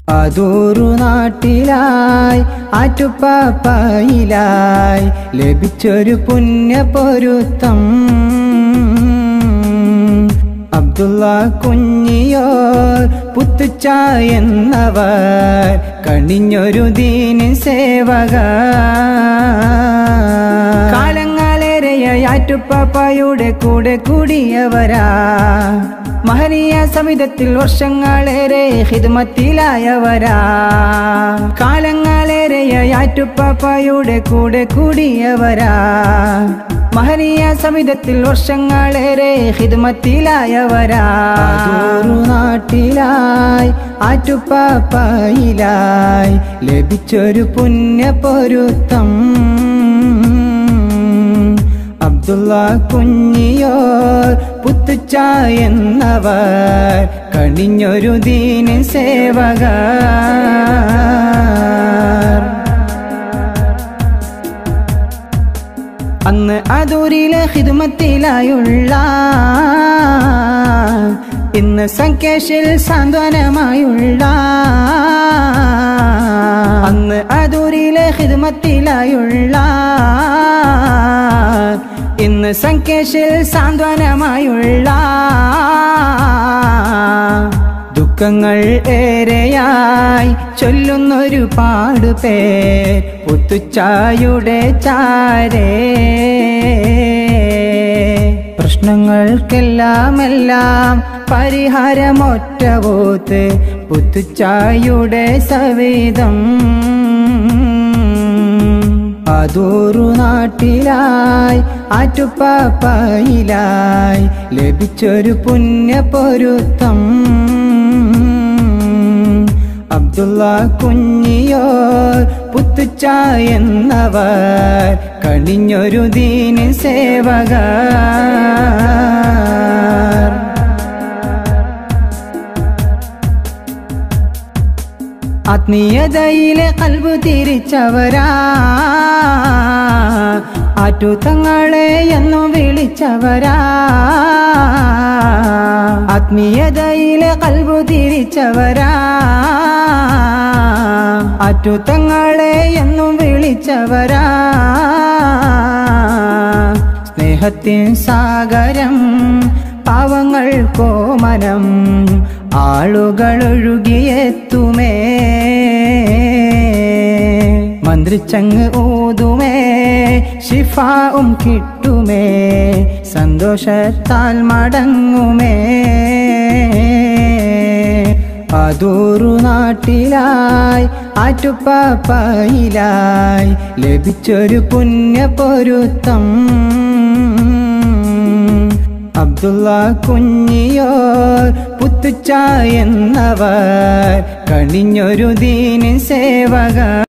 അതൂറു നാട്ടിലായി ആറ്റുപ്പാപ്പായിലായി ലഭിച്ചൊരു പുണ്യ പൊരുത്തം അബ്ദുള്ള കുഞ്ഞിയോർ പുത്തുച്ച എന്നവർ കണിഞ്ഞൊരു ദീനി സേവക കാലങ്ങളേറെയാറ്റുപ്പാപ്പായുടെ കൂടെ കൂടിയവരാ മഹനീയ സമിതത്തിൽ വർഷങ്ങളേറെ ഹിദ്മത്തിലായവരാ കാലങ്ങളേറെയാറ്റുപ്പാപ്പായുടെ കൂടെ കൂടിയവരാ മഹനീയ സമിതത്തിൽ വർഷങ്ങളേറെ ഹിദ്മത്തിലായവരാ അതൂറു നാട്ടിലായി ആറ്റുപ്പാപ്പായിലായി ലഭിച്ചൊരു പുണ്യ പൊരുത്തം അബ്ദുള്ള കുഞ്ഞിയോർ പുത്തുച്ച എന്നവർ കണിഞ്ഞൊരു ദീന സേവക അന്ന് അതൂരിലെ ഹിദ്മത്തിലായുള്ള ഇന്ന് സംഖ്യേഷിൽ സാന്ത്വനമായുള്ള അന്ന് അതൂരിലെ ഹിദ്മത്തിലായുള്ള ഇന്ന് സംഖ്യേഷിൽ സാന്ത്വനമായുള്ള ദുഃഖങ്ങൾ ഏറെയായി ചൊല്ലുന്നൊരു പാടുപേർ പുത്തുച്ചായുടെ ചാരേ പ്രശ്നങ്ങൾക്കെല്ലാം എല്ലാം പരിഹാരമൊറ്റവോത്ത് പുത്തുച്ചായുടെ സവേദം അതൂറു നാട്ടിലായി ആറ്റുപ്പാപ്പായിലായി ലഭിച്ചൊരു പുണ്യ പൊരുത്തം അബ്ദുള്ള കുഞ്ഞിയോർ പുത്തുച്ച എന്നവർ കണിഞ്ഞൊരു ദീന സേവക ആത്മീയതയിലെ കൽബ് തിരിച്ചവരാ ആറ്റുതങ്ങളെ എന്നു വിളിച്ചവരാ ആത്മീയതയിലെ കൽബ് തിരിച്ചവരാ ആറ്റുതങ്ങളെ എന്നും വിളിച്ചവരാ സ്നേഹത്തിൻ സാഗരം പാവങ്ങൾ കോമനം ആളുകൾ ഒഴുകിയെത്തുമേ മന്ത്രിച്ചങ്ങ് ഊതുമേ ശിഫാവും കിട്ടുമേ സന്തോഷത്താൽ മടങ്ങുമേ അതൂറു നാട്ടിലായി ആറ്റുപ്പാപ്പായിലായി ലഭിച്ചൊരു പുണ്യ പൊരുത്തം അബ്ദുള്ള കുഞ്ഞിയോർ പുത്തുച്ച എന്നവർ കണിഞ്ഞൊരു ദീന സേവക